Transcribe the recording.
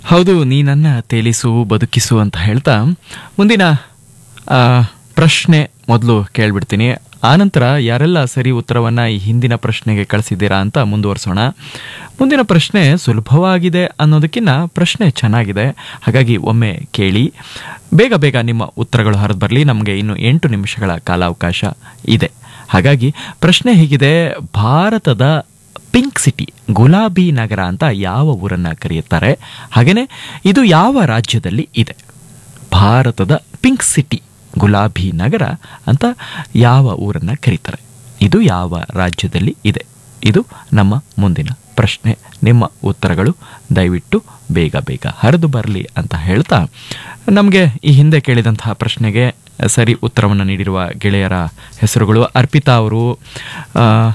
ಹೌದು ನೀ ನನ್ನ ತೇಲಿಸು ಬದುಕಿಸು ಅಂತ ಹೇಳ್ತಾ ಮುಂದಿನ ಆ, ಪ್ರಶ್ನೆ ಮೊದಲು ಕೇಳ್ಬಿಡ್ತೀನಿ ಆನಂತರ ಯಾರೆಲ್ಲ ಸರಿ ಉತ್ತರವನ್ನ ಈ ಹಿಂದಿನ ಪ್ರಶ್ನೆಗೆ ಕಳಿಸಿದ್ದೀರಾ ಅಂತ ಮುಂದುವರಿಸೋಣ ಮುಂದಿನ ಪ್ರಶ್ನೆ ಸುಲಭವಾಗಿದೆ ಅನ್ನೋದಕ್ಕಿಂತ ಪ್ರಶ್ನೆ ಚೆನ್ನಾಗಿದೆ ಹಾಗಾಗಿ ಒಮ್ಮೆ ಕೇಳಿ ಬೇಗ ಬೇಗ ನಿಮ್ಮ ಉತ್ತರಗಳು ಹರಿದು ಬರಲಿ ನಮಗೆ ಇನ್ನು ಎಂಟು ನಿಮಿಷಗಳ ಕಾಲಾವಕಾಶ ಇದೆ ಹಾಗಾಗಿ ಪ್ರಶ್ನೆ ಹೀಗಿದೆ ಭಾರತದ ಪಿಂಕ್ ಸಿಟಿ ಗುಲಾಬಿ ನಗರ ಅಂತ ಯಾವ ಊರನ್ನ ಕರೆಯುತ್ತಾರೆ ಹಾಗೇನೆ ಇದು ಯಾವ ರಾಜ್ಯದಲ್ಲಿ ಇದೆ ಭಾರತದ ಪಿಂಕ್ ಸಿಟಿ ಗುಲಾಬಿ ನಗರ ಅಂತ ಯಾವ ಊರನ್ನ ಕರೀತಾರೆ ಇದು ಯಾವ ರಾಜ್ಯದಲ್ಲಿ ಇದೆ ಇದು ನಮ್ಮ ಮುಂದಿನ ಪ್ರಶ್ನೆ ನಿಮ್ಮ ಉತ್ತರಗಳು ದಯವಿಟ್ಟು ಬೇಗ ಬೇಗ ಹರಿದು ಬರಲಿ ಅಂತ ಹೇಳ್ತಾ ನಮಗೆ ಈ ಹಿಂದೆ ಕೇಳಿದಂತಹ ಪ್ರಶ್ನೆಗೆ ಸರಿ ಉತ್ತರವನ್ನು ನೀಡಿರುವ ಗೆಳೆಯರ ಹೆಸರುಗಳು ಅರ್ಪಿತಾ ಅವರು ಆ,